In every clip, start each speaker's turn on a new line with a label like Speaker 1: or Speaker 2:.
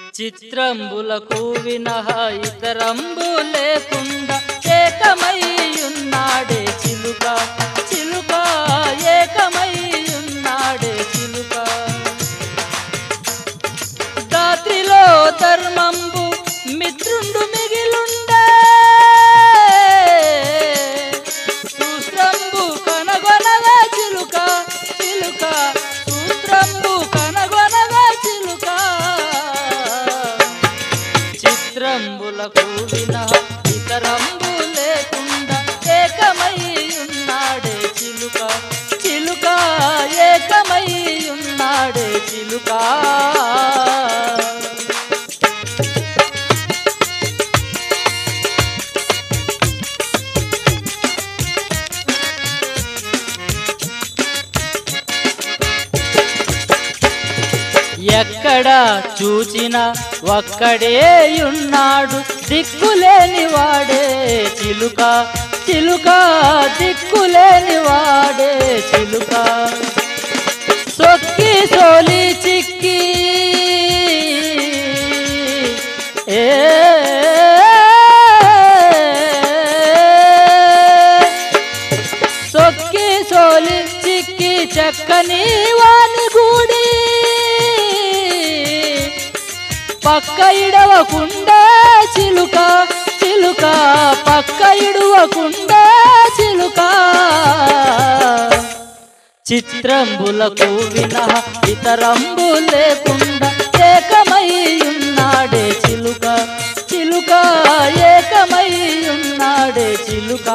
Speaker 1: చిత్రంబులకు వినహ ఇతరంబు లేకుండా ఏకమయ్యున్నాడే చిలుక చిలుక ఏకమయ్యున్నాడే చిలుక రాత్రిలో ధర్మంబు మిత్రుండు మిగిలుండే సూత్రంబు కనగొనగా చిలుక చిలుక సూత్రంబు కనగొనగా చిలుక చిత్రంబులకు విన ఇతరంబు లేకుండా ఏకమై ఉన్నాడే చిలుక చిలుక ఏకమై ఉన్నాడే చిలుక ఎక్కడ చూచినా ఒక్కడే ఉన్నాడు దిక్కులేని వాడే చిలుక చిలుక దిక్కులేని వాడే చిలుక సొక్కి సోలి చిక్కి ఏ సొక్కి సోలి చిక్కి చక్కని వాని గూడి పక్క ఇడవకుండా చిలుక చిలుక పక్క ఇడవకుండా చిలుక చిత్రంబులకు విన ఇతరంబు లేకుండా ఏకమై ఉన్నాడే చిలుక చిలుక ఏకమై ఉన్నాడే చిలుక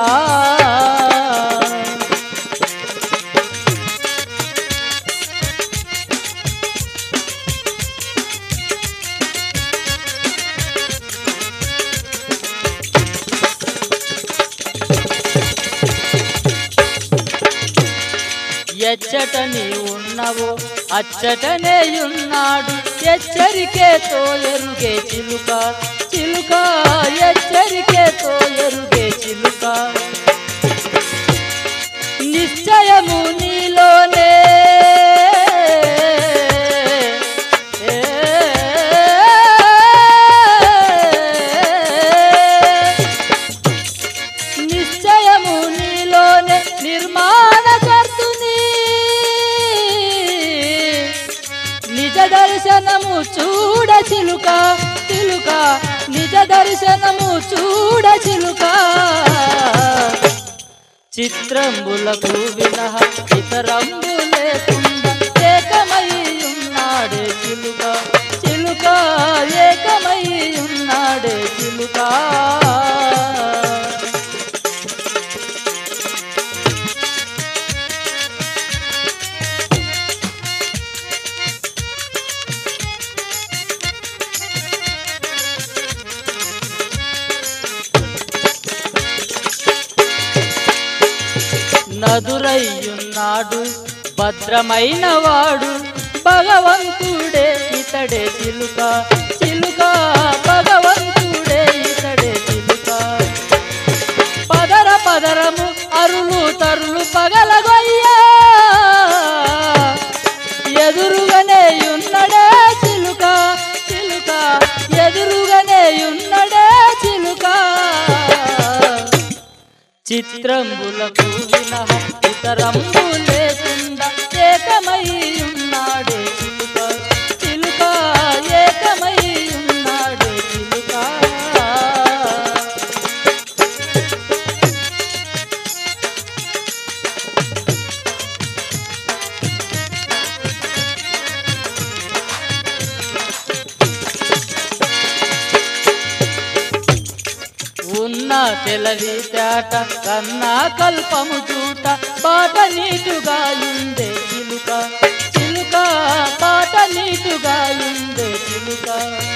Speaker 1: ఎచ్చటని ఉన్నవో అచ్చటనే ఉన్నాడు హెచ్చరికేతో ఎరుగే చిలుక చిలుక హెచ్చరికేతో ఎరుగే చిలుక నిశ్చయము నీలోనే ఏ నిశ్చయము నీలోనే నిర్మాణ కర్తుని నిజ దర్శనము చూడ చిలుక చిలుక నిజ దర్శనము చూడ చిలుక చిత్రంబులకు వినహ ఇతరంబు లేకుండా ఏకమై ఉన్నాడే చిలుక చిలుక ఏకమై ఉన్నాడే చిలుక నదురయ్యున్నాడు భద్రమైన వాడు భగవంతుడే ఇతడే చిలుక చిలుక భగవంతుడే ఇతడే చిలుక పదర పదరము అరులు తరులు పగలగొయ్యా ఎదురుగానే ఉన్నడే చిలుక చిలుక ఎదురుగానే ఉన్నడే చిలుక చిత్రంబులకు విన ఇతరంబు లేకుండా ఏకమై ఉన్నాడే చిలుక చిలుక ఏకమై ఉన్నాడే చిలుక ఉన్న తెలవి తేట కన్నా కల్పము చూట పాట నీటుగా ఉందే చిలుక చిలుక పాట నీటుగా ఉందే చిలుక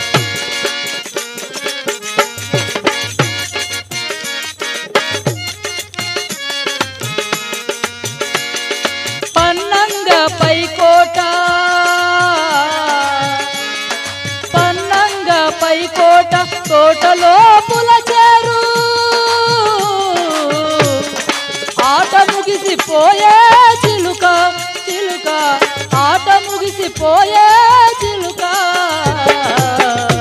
Speaker 1: పన్నంగ పైకోట పన్నంగ పైకోట తోటలో పులచేరు ఆట ముగిసిపోయే చిలుక చిలుక ఆట ముగిసిపోయే చిలుక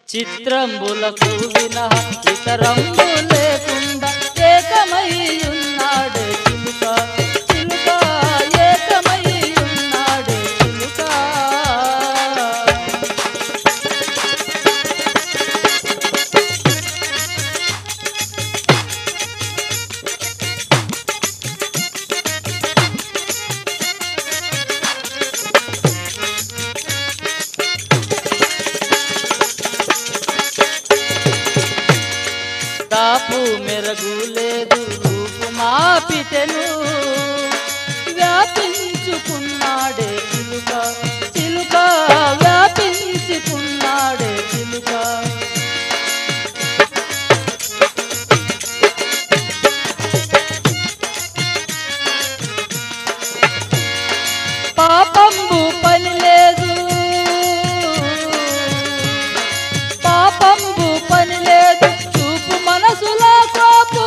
Speaker 1: చిత్రంబులకు వినహ ఇతరంబు లేకుండా ఏకమై ఉన్నాడే చిలుక చిలుక ఏకమై ఉన్నాడే చిలుక దాపు మెరగు లేదు రూపు మాపిటెను వ్యాపించుకున్నాడే చిలుక చిలుక వ్యాపించుకున్నాడే చిలుక పాపంబు పని లేదు పాపంబు పని లేదు చూపు మనసులా కోపు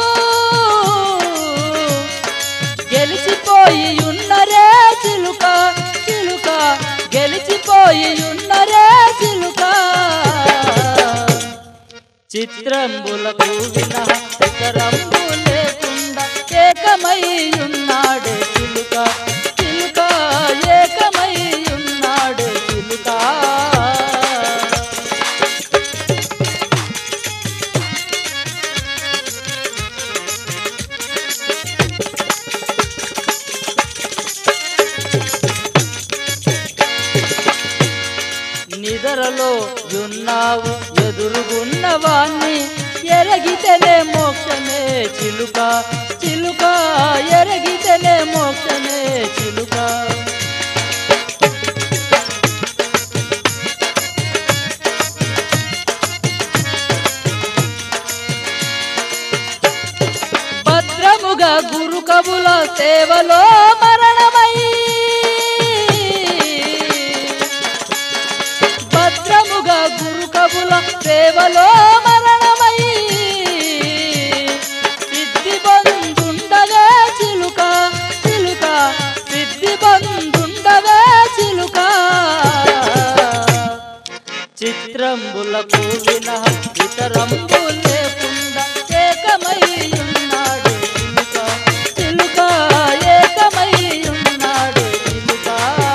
Speaker 1: గెలిచిపోయి ఉన్నరే చిలుక చిలుక గెలిచిపోయి ఉన్నరే చిలుక చిత్రంబులకు వినహ ఇతరంబు లేకుండా ఏకమై ఉన్నాడే చిలుక చిలుక ఏకమై ఉన్నాడే చిలుక నిదరలో ఉన్నావు ఎదురుగున్నవాణ్ణి ఎరగితేనే మోక్షమే చిలుక చిలుక ఎరగితేనే మోక్షమే చిలుక భద్రముగా గురు కబుల సేవలో మరణమై భద్రముగా గురు కబుల సేవలో మరణమై సిద్ధి బంధుండవే చిలుక చిలుక సిద్ధి బంధుండవే చిలుక చిత్రంబులకు వినహ ఇతరంబు లేకుండా ఏకమై ఉన్నాడు చిలుక చిలుక ఏకమై ఉన్నాడు చిలుక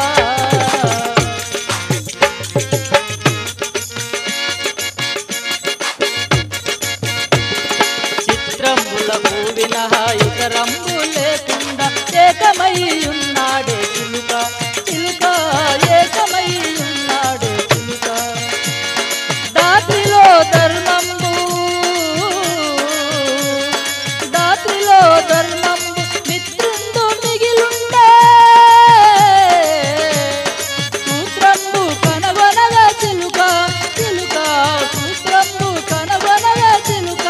Speaker 1: చిత్రంబులకు వినహ ఇతరంబు లేకుండా ఏకమై ఉన్నాడే చిలుక చిలుక ఏకమై ఉన్నాడే చిలుక దాత్రిలో ధర్మంబు దాత్రిలో ధర్మంబు మిత్రుండు మిగిలుండే సూత్రంబు కనగొనగా చిలుక చిలుక సూత్రంబు కనగొనగా చిలుక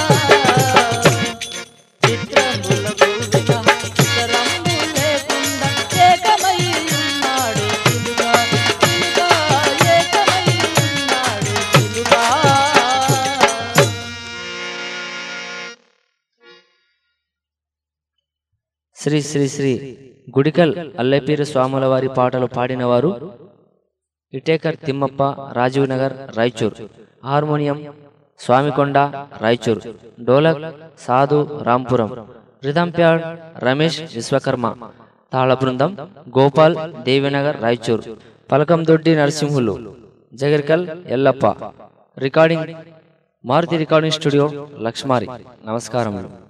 Speaker 1: చిత్రంబులకు వినహ ఇతరంబు లేకుండా ఏకమై ఉన్నాడు చిలుక చిలుక ఏకమై ఉన్నాడు చిలుక
Speaker 2: శ్రీ శ్రీ శ్రీ గుడికల్ అల్లెపీరు స్వాముల వారి పాటలు పాడినవారు ఇటేకర్ తిమ్మప్ప రాజీవ్ నగర్ రాయచూర్ హార్మోనియం స్వామికొండ రాయచూర్ డోలక్ సాధు రాంపురం రిధంప్యాడ్ రమేష్ విశ్వకర్మ తాళ బృందం Gopal Devinagar Raichur Palakandoddi Narasimhulu Jagarkal Yellappa recording Maruthi recording studio లక్ష్మారి నమస్కారములు